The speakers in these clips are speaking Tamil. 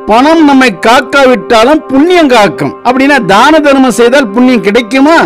பணம் நம்மை காக்காவிட்டாலும் புண்ணியம் காக்கும் அப்படின்னா தான தர்மம் செய்தால் புண்ணியம் கிடைக்குமா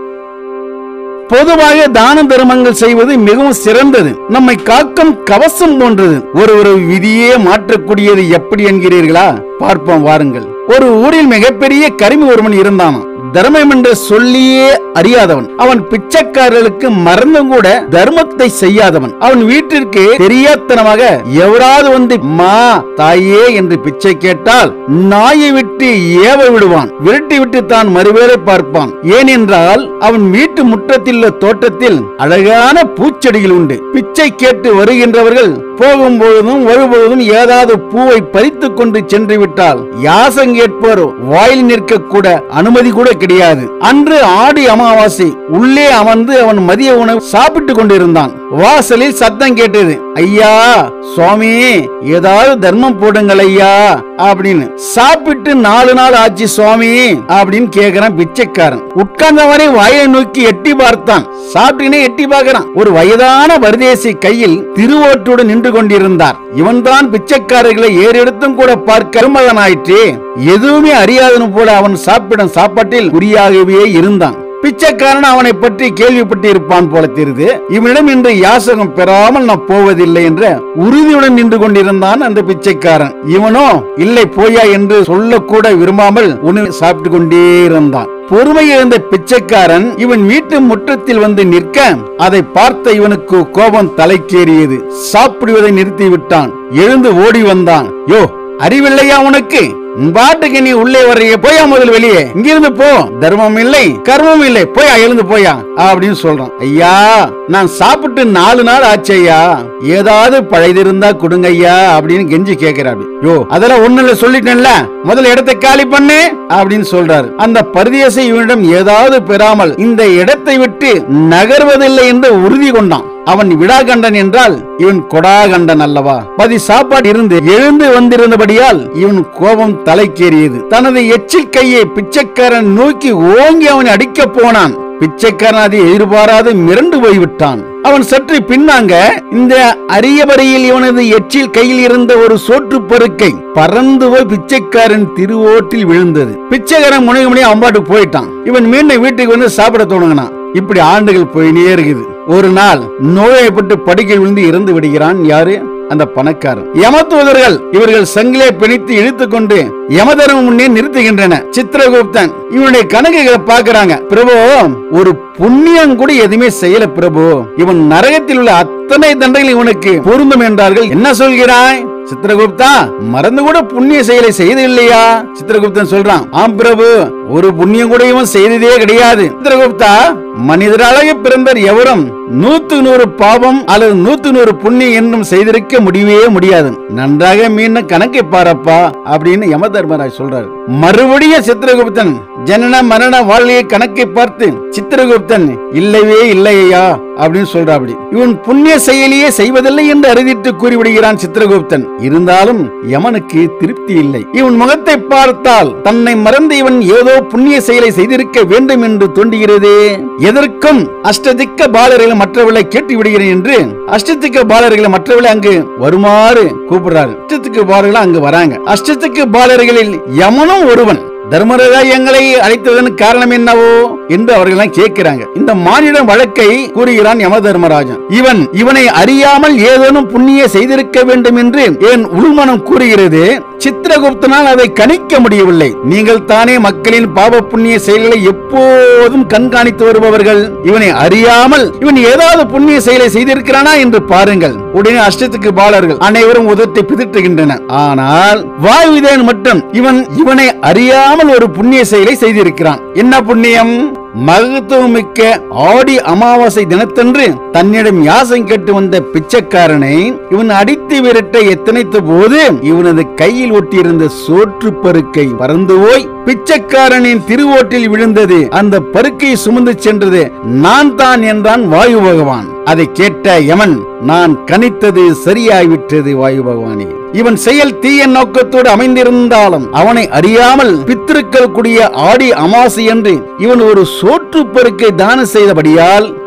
பொதுவாக தான தர்மங்கள் செய்வது மிகவும் சிறந்தது நம்மை காக்கும் கவசம் போன்றது ஒரு ஒரு விதியே மாற்றக்கூடியது எப்படி என்கிறீர்களா பார்ப்போம் வாருங்கள் ஒரு ஊரில் மிகப்பெரிய கருமி ஒருவன் இருந்தானாம் தர்மம் என்று சொல்லியே அறியாதவன் அவன் பிச்சைக்காரர்களுக்கு மறந்தும் கூட தர்மத்தை செய்யாதவன் அவன் வீட்டிற்கு தெரியாத்தனமாக எவராது வந்து மா தாயே என்று பிச்சை கேட்டால் நாயை விட்டு ஏவ விடுவான் விரட்டி விட்டு தான் மறுவேளை பார்ப்பான் ஏனென்றால் அவன் வீட்டு முற்றத்தில் உள்ள தோட்டத்தில் அழகான பூச்செடிகள் உண்டு பிச்சை கேட்டு வருகின்றவர்கள் போகும்பொழுதும் வரும்பொழுதும் ஏதாவது பூவை பறித்துக் கொண்டு சென்று விட்டால் யாசம் கேட்போர் வாயில் நிற்க கூட அனுமதி கூட கிடையாது அன்று ஆடி அமாவாசை உள்ளே அமர்ந்து அவன் மதிய உணவு சாப்பிட்டுக் கொண்டிருந்தான் வாசலில் சத்தம் கேட்டது ஐயா சுவாமி ஏதாவது தர்மம் போடுங்கள் ஐயா அப்படின்னு சாப்பிட்டு நாலு நாள் ஆச்சு சுவாமி அப்படின்னு கேக்குறான் பிச்சைக்காரன் உட்கார்ந்தவரை வாயை நோக்கி எட்டி பார்த்தான் சாப்பிட்டுனே எட்டி பார்க்கறான் ஒரு வயதான பரதேசி கையில் திருவோட்டுடன் நின்று கொண்டிருந்தார் இவன்தான் பிச்சைக்காரர்களை ஏறெடுத்தும் கூட பார்க்க அருமகனாயிற்று எதுவுமே அறியாதவன் போல அவன் சாப்பிடும் சாப்பாட்டில் குறியாகவே இருந்தான் பிச்சைக்காரன் அவனை பற்றி கேள்விப்பட்டு இருப்பான் போல தெரியுது இவனிடம் இன்று யாசகம் பெறாமல் நான் போவதில்லை என்ற உறுதியுடன் நின்று கொண்டிருந்தான் அந்த பிச்சைக்காரன் இவனோ இல்லை போயா என்று சொல்லக்கூட விரும்பாமல் உணவு சாப்பிட்டு கொண்டே இருந்தான் பொறுமை இழந்த பிச்சைக்காரன் இவன் வீட்டு முற்றத்தில் வந்து நிற்க அதை பார்த்த இவனுக்கு கோபம் தலைக்கேறியது சாப்பிடுவதை நிறுத்தி விட்டான் எழுந்து ஓடி வந்தான் யோ அறிவில்லையா உனக்கு உன் பாட்டுக்கு நீ உள்ளே வர்றீங்க போயா முதல் வெளியே இங்கிருந்து போ தர்மம் இல்லை கர்மம் இல்லை போயா எழுந்து போயா அப்படின்னு சொல்றான் ஐயா நான் சாப்பிட்டு நாலு நாள் ஆச்சு ஐயா ஏதாவது பழையதிருந்தா கொடுங்க ஐயா அப்படின்னு கெஞ்சி கேக்குறாரு யோ அதெல்லாம் ஒண்ணுல சொல்லிட்டேன்ல முதல்ல இடத்தை காலி பண்ணு அப்படின்னு சொல்றாரு அந்த பரதேச இவனிடம் ஏதாவது பெறாமல் இந்த இடத்தை விட்டு நகர்வதில்லை என்று உறுதி கொண்டான் அவன் விடாகண்டன் என்றால் இவன் கொடாகண்டன் அல்லவா பதி சாப்பாடு இருந்து எழுந்து வந்திருந்தபடியால் இவன் கோபம் தலைக்கேறியது தனது எச்சில் கையை பிச்சைக்காரன் நோக்கி ஓங்கி அவனை அடிக்கப் போனான் பிச்சைக்காரன் அதை எதிர்பாராது மிரண்டு போய்விட்டான் அவன் சற்று பின்னாங்க இந்த அரியபறையில் இவனது எச்சில் கையில் இருந்த ஒரு சோற்று பருக்கை பறந்து போய் பிச்சைக்காரன் திருவோட்டில் விழுந்தது பிச்சைக்காரன் முனைய முனைய அம்பாட்டு போயிட்டான் இவன் மீண்டும் வீட்டுக்கு வந்து சாப்பிட தொடங்கினான் இப்படி ஆண்டுகள் போயினே இருக்குது ஒரு நாள் நோயப்பட்டு படுக்கை விழுந்து இறந்து விடுகிறான் யாரு அந்த பணக்காரன் யமதூதர்கள் இவர்கள் சங்கிலே பிணித்து இழுத்துக் கொண்டு யமதர்மம் முன்னே நிறுத்துகின்றன சித்திரகுப்தன் இவனுடைய கணக்குகளை பாக்குறாங்க பிரபு ஒரு புண்ணியம் கூட எதுவுமே செய்யல பிரபு இவன் நரகத்தில் உள்ள அத்தனை தண்டைகள் இவனுக்கு பொருந்தும் என்றார்கள் என்ன சொல்கிறாய் சித்திரகுப்தா மறந்து கூட புண்ணிய செயலை செய்து இல்லையா சித்திரகுப்தன் சொல்றான் ஆம் பிரபு ஒரு புண்ணியம் கூட இவன் செய்ததே கிடையாது சித்திரகுப்தா மனிதராக பிறந்தர் எவரும் நூத்து நூறு பாவம் அல்லது நூத்து நூறு புண்ணியம் என்னும் செய்திருக்க முடியவே முடியாது நன்றாக மீன் கணக்கை பாரப்பா அப்படின்னு யம தர்மராஜ் சொல்றாரு மறுபடியும் சித்திரகுப்தன் ஜனன மரண வாழ்க்கையை கணக்கை பார்த்து சித்திரகுப்தன் இல்லவே இல்லையா அப்படின்னு சொல்றாப்படி இவன் புண்ணிய செயலியே செய்வதில்லை என்று அறிவித்து கூறிவிடுகிறான் சித்திரகுப்தன் இருந்தாலும் யமனுக்கு திருப்தி இல்லை இவன் முகத்தை பார்த்தால் தன்னை மறந்து இவன் ஏதோ புண்ணிய செயலை செய்திருக்க வேண்டும் என்று தோன்றுகிறதே எதற்கும் அஷ்டதிக்க பாலர்களை மற்றவர்களை கேட்டு விடுகிறேன் என்று அஷ்டதிக்க பாலர்களை மற்றவர்களை அங்கு வருமாறு கூப்பிடுறாரு அஷ்டத்துக்கு பாலர்கள் அங்கு வராங்க அஷ்டத்துக்கு பாலர்களில் யமனும் ஒருவன் தர்மராஜா எங்களை அழைத்ததன் காரணம் என்னவோ என்று அவர்கள் கேட்கிறாங்க இந்த மானிடன் வழக்கை கூறுகிறான் யம தர்மராஜன் இவன் இவனை அறியாமல் ஏதேனும் புண்ணிய செய்திருக்க வேண்டும் என்று என் உள்மனம் கூறுகிறது சித்திரகுப்தனால் அதை கணிக்க முடியவில்லை நீங்கள் தானே மக்களின் பாவ புண்ணிய செயல்களை எப்போதும் கண்காணித்து வருபவர்கள் இவனை அறியாமல் இவன் ஏதாவது புண்ணிய செயலை செய்திருக்கிறானா என்று பாருங்கள் உடனே அஷ்டத்துக்கு பாலர்கள் அனைவரும் உதட்டை பிதிட்டுகின்றன ஆனால் வாயுதேன் மட்டும் இவன் இவனை அறியாமல் ஒரு புண்ணிய செயலை செய்திருக்கிறான் என்ன புண்ணியம் மகத்துவமிக்க ஆடி அமாவாசை தினத்தன்று தன்னிடம் யாசம் கேட்டு வந்த பிச்சைக்காரனை இவன் அடித்து விரட்ட எத்தனைத்த போது இவனது கையில் ஒட்டியிருந்த சோற்று பருக்கை பறந்து போய் பிச்சைக்காரனின் திருவோட்டில் விழுந்தது அந்த பருக்கை சுமந்து சென்றது நான் தான் என்றான் வாயு பகவான் அதை கேட்ட யமன் நான் கணித்தது சரியாய்விட்டது வாயு பகவானே இவன் செயல் தீய நோக்கத்தோடு அமைந்திருந்தாலும் அவனை அறியாமல் பித்திருக்கள் கூடிய ஆடி அமாசை என்று இவன் ஒரு சோற்று பருக்கை தானம் செய்தபடியால்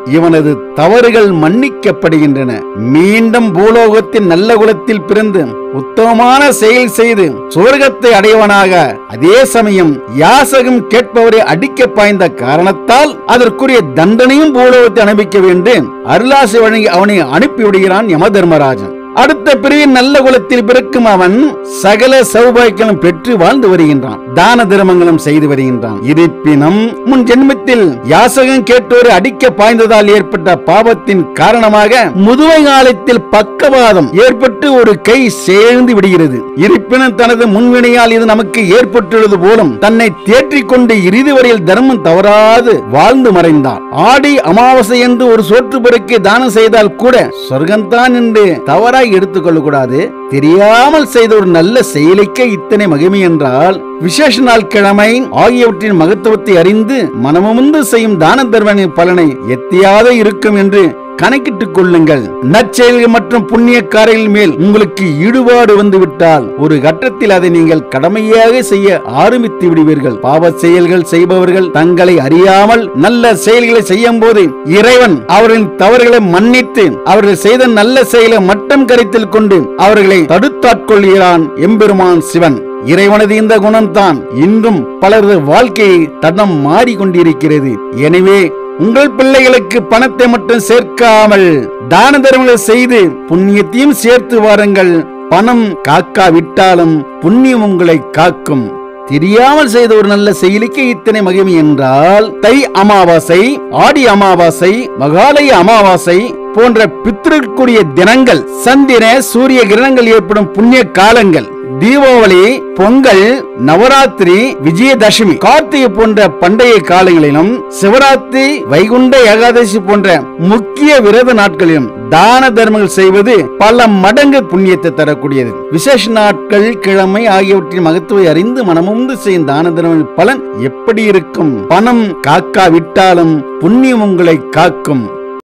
இவனது தவறுகள் மன்னிக்கப்படுகின்றன மீண்டும் பூலோகத்தின் நல்ல குலத்தில் பிறந்து உத்தமமான செயல் செய்து சுவர்க்கத்தை அடையவனாக அதே சமயம் யாசகம் கேட்பவரை அடிக்க பாய்ந்த காரணத்தால் அதற்குரிய தண்டனையும் பூலோகத்தை அனுபவிக்க வேண்டும் அருளாசி வழங்கி அவனை அனுப்பிவிடுகிறான் யம தர்மராஜன் அடுத்த பிரிவின் நல்ல குலத்தில் பிறக்கும் அவன் சகல சௌபாக்கியம் பெற்று வாழ்ந்து வருகின்றான் தான தர்மங்களும் செய்து வருகின்றான் இருப்பினும் முன் ஜென்மத்தில் யாசகம் கேட்டோரு அடிக்க பாய்ந்ததால் ஏற்பட்ட பாவத்தின் காரணமாக முதுமை காலத்தில் பக்கவாதம் ஏற்பட்டு ஒரு கை சேர்ந்து விடுகிறது இருப்பினும் தனது முன்வினையால் இது நமக்கு ஏற்பட்டுள்ளது போலும் தன்னை தேற்றிக் கொண்டு இறுதி வரையில் தர்மம் தவறாது வாழ்ந்து மறைந்தார் ஆடி அமாவாசை என்று ஒரு சோற்று பிறக்கு தானம் செய்தால் கூட சொர்க்கம்தான் என்று தவறாய் எடுத்துக்கொள்ள கூடாது தெரியாமல் செய்த ஒரு நல்ல செயலுக்கே இத்தனை மகிமை என்றால் விசேஷ நாள் கிழமை ஆகியவற்றின் மகத்துவத்தை அறிந்து மனமுந்து செய்யும் தான தர்மனின் பலனை எத்தியாக இருக்கும் என்று கணக்கிட்டுக் கொள்ளுங்கள் நற்செயல்கள் மற்றும் புண்ணிய காரியங்கள் மேல் உங்களுக்கு ஈடுபாடு வந்து விட்டால் ஒரு கட்டத்தில் அதை நீங்கள் கடமையாக செய்ய ஆரம்பித்து விடுவீர்கள் பாவ செயல்கள் செய்பவர்கள் தங்களை அறியாமல் நல்ல செயல்களை செய்யும் போது இறைவன் அவர்களின் தவறுகளை மன்னித்து அவர்கள் செய்த நல்ல செயலை மட்டம் கருத்தில் கொண்டு அவர்களை தடுத்தாட்கொள்கிறான் எம்பெருமான் சிவன் இறைவனது இந்த குணம்தான் இன்றும் பலரது வாழ்க்கையை தடம் மாறிக்கொண்டிருக்கிறது எனவே உங்கள் பிள்ளைகளுக்கு பணத்தை மட்டும் சேர்க்காமல் தான தர்மங்களை செய்து புண்ணியத்தையும் சேர்த்து வாருங்கள் பணம் காக்காவிட்டாலும் புண்ணியம் உங்களை காக்கும் தெரியாமல் செய்த ஒரு நல்ல செயலுக்கு இத்தனை மகிமை என்றால் தை அமாவாசை ஆடி அமாவாசை மகாலய அமாவாசை போன்ற பித்திருக்குரிய தினங்கள் சந்திர சூரிய கிரணங்கள் ஏற்படும் புண்ணிய காலங்கள் தீபாவளி பொங்கல் நவராத்திரி விஜயதசமி கார்த்திகை போன்ற பண்டைய காலங்களிலும் சிவராத்திரி வைகுண்ட ஏகாதசி போன்ற முக்கிய விரத நாட்களிலும் தான தர்மங்கள் செய்வது பல மடங்கு புண்ணியத்தை தரக்கூடியது விசேஷ நாட்கள் கிழமை ஆகியவற்றின் மகத்துவை அறிந்து மனமுந்து செய்யும் தான தர்மங்கள் பலன் எப்படி இருக்கும் பணம் காக்காவிட்டாலும் புண்ணியம் உங்களை காக்கும்